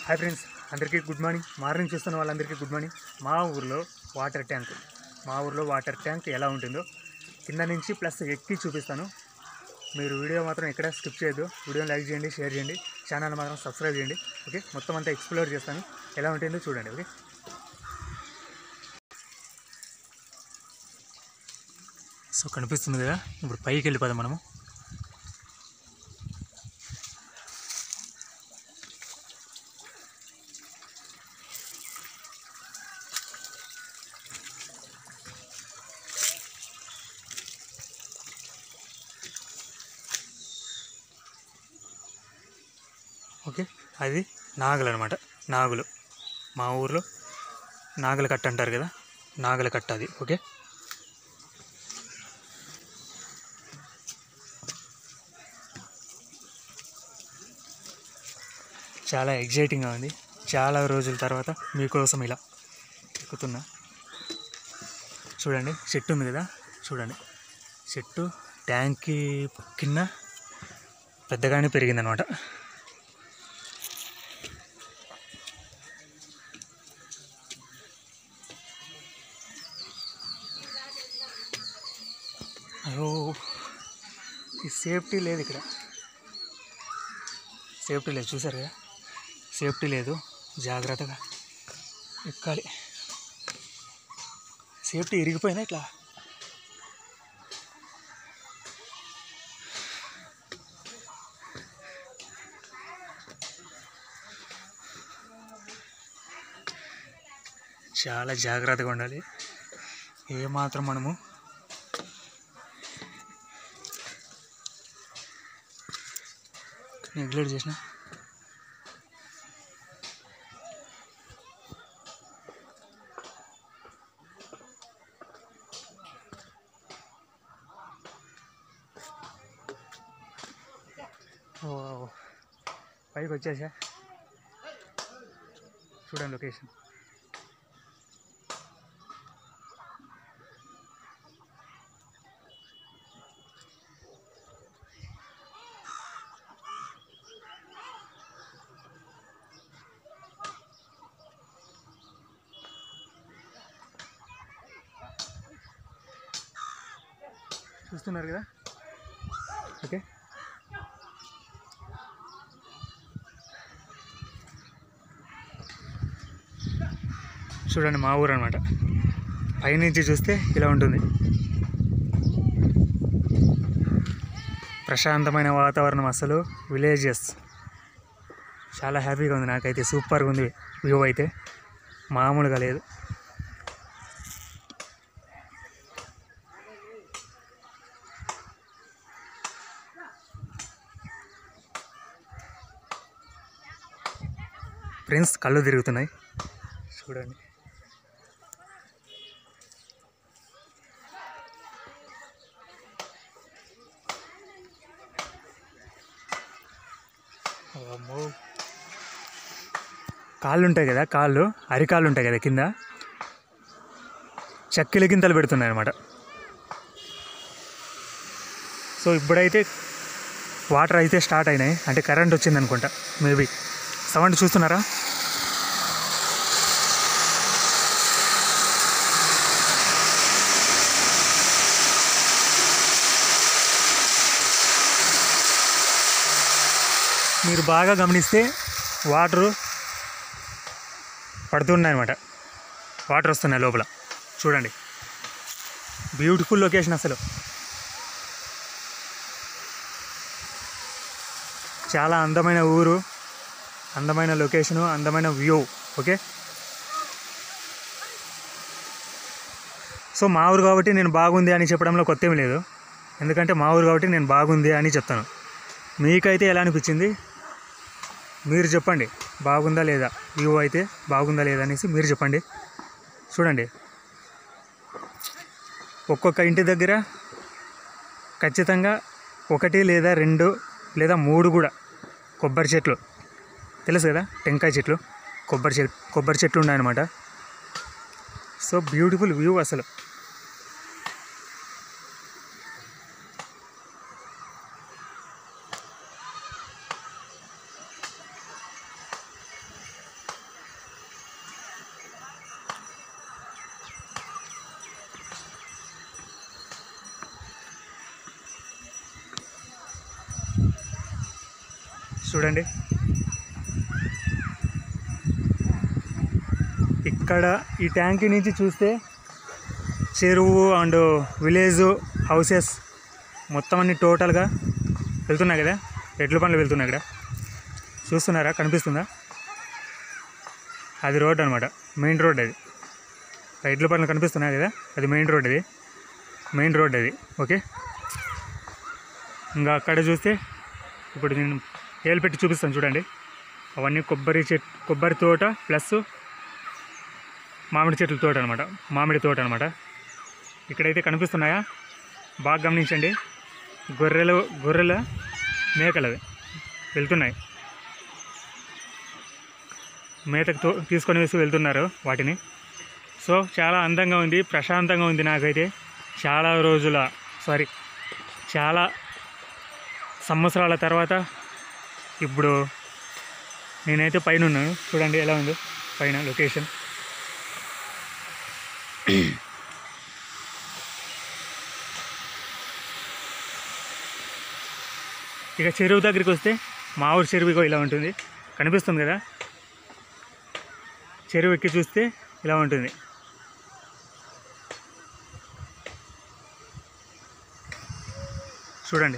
hi friends అందరికీ good morning morning చూస్తున్న వాళ్ళందరికీ గుడ్ మార్నింగ్ మా ఊర్లో వాటర్ ట్యాంక్ మా ఊర్లో వాటర్ ట్యాంక్ ఎలా ఉంటుందో కింద నుంచి ప్లస్ ఎక్కి చూపిస్తాను మీరు వీడియో మాత్రం ఎక్కడ స్కిప్ చేయొద్దు వీడియోని లైక్ చేయండి షేర్ చేయండి ఛానల్ మాత్రం సబ్స్క్రైబ్ చేయండి ఓకే మొత్తం అంతా ఎక్స్ప్లోర్ చేస్తాను ఎలా ఉంటుందో చూడండి ఓకే సో కనిపిస్తుంది కదా ఇప్పుడు పైకి వెళ్ళిపోదాం మనము ఓకే అది నాగలు అనమాట నాగులు మా ఊర్లో నాగల కట్ట అంటారు కదా నాగల కట్ట అది ఓకే చాలా ఎగ్జైటింగ్గా ఉంది చాలా రోజుల తర్వాత మీకోసం ఇలా ఎక్కుతున్నా చూడండి చెట్టు ఉంది కదా చూడండి చెట్టు ట్యాంక్కి కింద పెద్దగానే పెరిగిందనమాట అయ్యో ఈ సేఫ్టీ లేదు ఇక్కడ సేఫ్టీ లేదు చూసారు కదా సేఫ్టీ లేదు జాగ్రత్తగా ఎక్కాలి సేఫ్టీ ఇరిగిపోయిందా ఇట్లా చాలా జాగ్రత్తగా ఉండాలి ఏమాత్రం మనము నెగ్లెక్ట్ చేసిన ఓ పైకి వచ్చేసా చూడండి లొకేషన్ చూస్తున్నారు కదా ఓకే చూడండి మా ఊరు అనమాట పైనుంచి చూస్తే ఇలా ఉంటుంది ప్రశాంతమైన వాతావరణం అసలు విలేజెస్ చాలా హ్యాపీగా ఉంది నాకైతే సూపర్గా ఉంది వ్యూ అయితే మామూలుగా లేదు ఫ్రెండ్స్ కళ్ళు తిరుగుతున్నాయి చూడండి అమ్మో కాళ్ళు ఉంటాయి కదా కాళ్ళు అరికాళ్ళు ఉంటాయి కదా కింద చక్కెల గింతలు పెడుతున్నాయి అనమాట సో ఇప్పుడైతే వాటర్ అయితే స్టార్ట్ అయినాయి అంటే కరెంట్ వచ్చింది అనుకుంటా మేబీ సౌండ్ చూస్తున్నారా మీరు బాగా గమనిస్తే వాటరు పడుతున్నాయి అనమాట వాటర్ వస్తున్నాయి లోపల చూడండి బ్యూటిఫుల్ లొకేషన్ అసలు చాలా అందమైన ఊరు అందమైన లొకేషను అందమైన వ్యూ ఓకే సో మా ఊరు కాబట్టి నేను బాగుంది అని చెప్పడంలో కొత్త ఏమీ లేదు ఎందుకంటే మా ఊరు కాబట్టి నేను బాగుంది అని చెప్తాను మీకైతే ఎలా అనిపించింది మీరు చెప్పండి బాగుందా లేదా వ్యూ అయితే బాగుందా లేదా అనేసి మీరు చెప్పండి చూడండి ఒక్కొక్క ఇంటి దగ్గర ఖచ్చితంగా ఒకటి లేదా రెండు లేదా మూడు కూడా కొబ్బరి చెట్లు తెలుసు కదా టెంకాయ చెట్లు కొబ్బరి చెట్లు కొబ్బరి చెట్లు ఉన్నాయన్నమాట సో బ్యూటిఫుల్ వ్యూ అసలు చూడండి ఇక్కడ ఈ ట్యాంక్ నుంచి చూస్తే చెరువు అండ్ విలేజ్ హౌసెస్ మొత్తం అన్ని టోటల్గా వెళ్తున్నాయి కదా ఎడ్ల పనులు వెళ్తున్నాయి ఇక్కడ చూస్తున్నారా కనిపిస్తుందా అది రోడ్ అనమాట మెయిన్ రోడ్ అది ఆ ఎడ్ల పనులు కనిపిస్తున్నాయి కదా అది మెయిన్ రోడ్ అది మెయిన్ రోడ్ అది ఓకే ఇంకా అక్కడ చూస్తే ఇప్పుడు నేను ఏలు పెట్టి చూపిస్తాను చూడండి అవన్నీ కొబ్బరి చెట్ కొబ్బరి తోట ప్లస్ మామిడి చెట్ల తోట అనమాట మామిడి తోట అనమాట ఇక్కడైతే కనిపిస్తున్నాయా బాగా గమనించండి గొర్రెలు గొర్రెల మేకలవి వెళ్తున్నాయి మేతకు తో తీసుకొని వేసి వెళ్తున్నారు వాటిని సో చాలా అందంగా ఉంది ప్రశాంతంగా ఉంది నాకైతే చాలా రోజుల సారీ చాలా సంవత్సరాల తర్వాత ఇప్పుడు నేనైతే పైన ఉన్నాను చూడండి ఎలా ఉందో పైన లొకేషన్ ఇక చెరువు దగ్గరికి వస్తే మా ఊరు చెరువు ఇగో ఇలా ఉంటుంది కనిపిస్తుంది కదా చెరువు ఎక్కి చూస్తే ఇలా ఉంటుంది చూడండి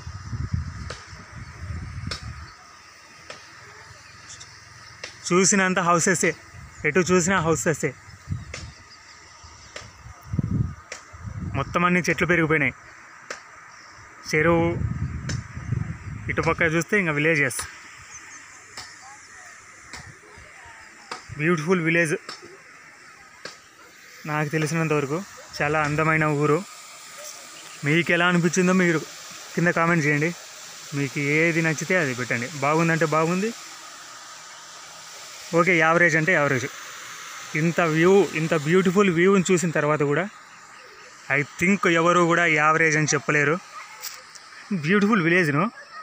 చూసినంత హౌసెసే ఎటు చూసినా హౌసెసే మొత్తం అన్ని చెట్లు పెరిగిపోయినాయి చెరువు ఇటుపక్క చూస్తే ఇంకా విలేజెస్ బ్యూటిఫుల్ విలేజ్ నాకు తెలిసినంత వరకు చాలా అందమైన ఊరు మీకు ఎలా అనిపించిందో మీరు కింద కామెంట్ చేయండి మీకు ఏది నచ్చితే అది పెట్టండి బాగుందంటే బాగుంది ఓకే యావరేజ్ అంటే యావరేజ్ ఇంత వ్యూ ఇంత బ్యూటిఫుల్ వ్యూని చూసిన తర్వాత కూడా ఐ థింక్ ఎవరు కూడా యావరేజ్ అని చెప్పలేరు బ్యూటిఫుల్ విలేజ్ను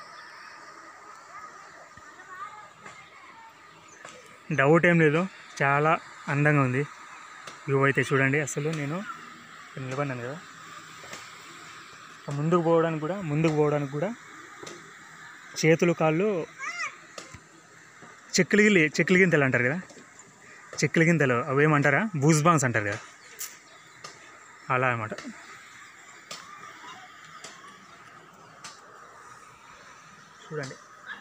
డౌట్ ఏం లేదు చాలా అందంగా ఉంది వ్యూ అయితే చూడండి అసలు నేను ఇక్కడ నిలబడినాను కదా ఇక ముందుకు పోవడానికి కూడా ముందుకు పోవడానికి కూడా చేతులు కాళ్ళు చెక్కులు గిల్లి చెక్కులు గింతలు అంటారు కదా చెక్కులు గింతలు అవేమంటారా బూస్ బాంగ్స్ అంటారు కదా అలా అనమాట చూడండి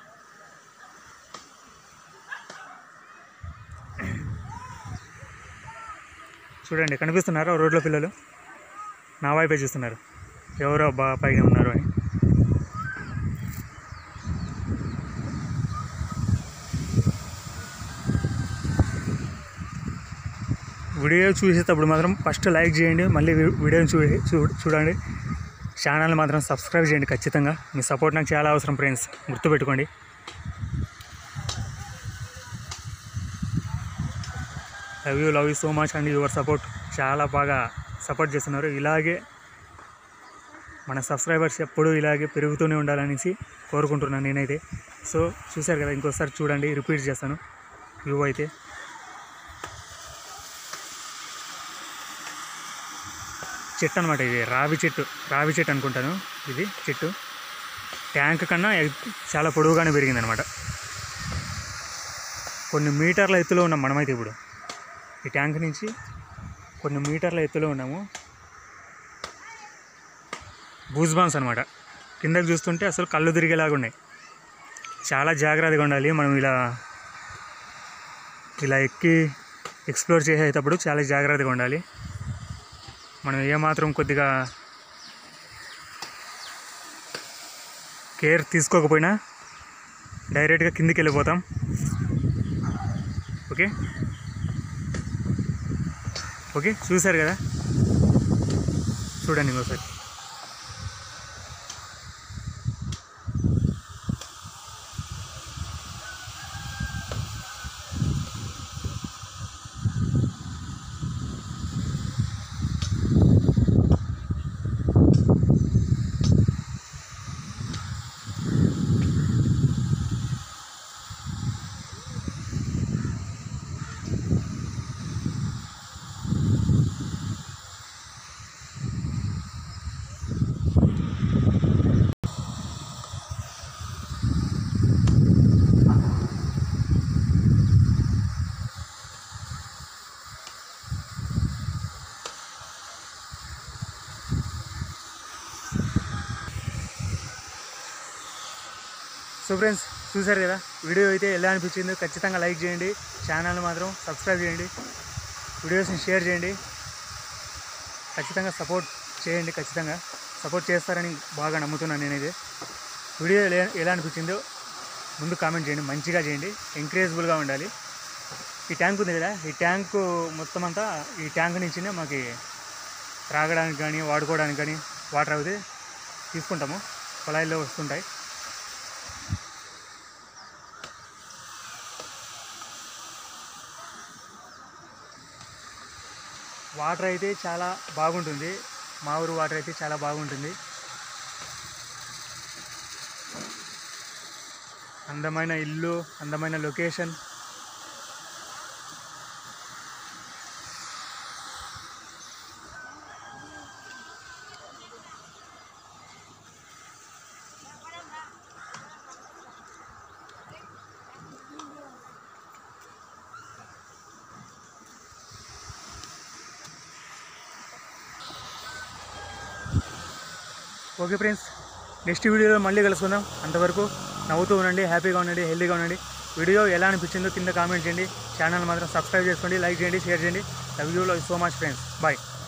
చూడండి కనిపిస్తున్నారా రోడ్లో పిల్లలు నా వైపే చూస్తున్నారు ఎవరో బా పైన ఉన్నారు అని వీడియో చూసేటప్పుడు మాత్రం ఫస్ట్ లైక్ చేయండి మళ్ళీ వీ- వీడియోని చూ చూ- చూడండి ఛానల్ మాత్రం సబ్స్క్రైబ్ చేయండి ఖచ్చితంగా మీ సపోర్ట్ నాకు చాలా అవసరం ఫ్రెండ్స్ గుర్తుపెట్టుకోండి love you love you so much and your support చాలా బాగా సపోర్ట్ చేస్తున్నారు ఇలాగే మన సబ్స్క్రైబర్స్ ఎప్పుడూ ఇలాగే పెరుగుతూనే ఉండాలనేసి కోరుకుంటున్నాను నేనైతే సో చూశారు కదా ఇంకోసారి చూడండి రిపీట్ చేస్తాను వ్యూ అయితే చెట్టు అనమాట ఇది రావి చెట్టు రావి చెట్టు అనుకుంటాను ఇది చెట్టు ట్యాంక్ కన్నా ఎగ్- చాలా పొడవుగానే పెరిగింది అనమాట కొన్ని మీటర్ల ఎత్తులో ఉన్నాం మనమైతే ఇప్పుడు ఈ ట్యాంక్ నుంచి కొన్ని మీటర్ల ఎత్తులో ఉన్నాము బూజ్బాన్స్ అనమాట కిందకి చూస్తుంటే అసలు కళ్ళు తిరిగేలాగా ఉన్నాయి చాలా జాగ్రత్తగా ఉండాలి మనం ఇలా ఇలా ఎక్కి ఎక్స్ప్లోర్ చేసేటప్పుడు చాలా జాగ్రత్తగా ఉండాలి మనం ఏమాత్రం కొద్దిగా కేర్ తీసుకోకపోయినా డైరెక్ట్గా కిందికి వెళ్ళిపోతాం ఓకే ఓకే చూశారు కదా చూడండి ఇంకోసారి సో ఫ్రెండ్స్ చూసారు కదా వీడియో అయితే ఎలా అనిపించిందో ఖచ్చితంగా లైక్ చేయండి ఛానల్ మాత్రం సబ్స్క్రైబ్ చేయండి వీడియోస్ని షేర్ చేయండి ఖచ్చితంగా సపోర్ట్ చేయండి ఖచ్చితంగా సపోర్ట్ చేస్తారని బాగా నమ్ముతున్నాను నేనైతే వీడియో ఎలా ఎలా అనిపించిందో ముందు కామెంట్ చేయండి మంచిగా చేయండి ఎంకరేజబుల్గా ఉండాలి ఈ ట్యాంక్ ఉంది కదా ఈ ట్యాంక్ మొత్తం అంతా ఈ ట్యాంక్ నుంచినే మాకు త్రాగడానికి కానీ వాడుకోవడానికి కానీ వాటర్ అయితే తీసుకుంటాము కుళాయిల్లో వస్తుంటాయి వాటర్ అయితే చాలా బాగుంటుంది మా ఊరు వాటర్ అయితే చాలా బాగుంటుంది అందమైన ఇల్లు అందమైన లొకేషన్ ఓకే ఫ్రెండ్స్ నెక్స్ట్ వీడియోలో మళ్ళీ కలుసుకుందాం అంతవరకు నవ్వుతూ ఉండండి హ్యాపీగా ఉండండి హెల్తీగా ఉండండి వీడియో ఎలా అనిపించిందో కింద కామెంట్ చేయండి ఛానల్ మాత్రం సబ్స్క్రైబ్ చేసుకోండి లైక్ చేయండి షేర్ చేయండి love you love so much friends bye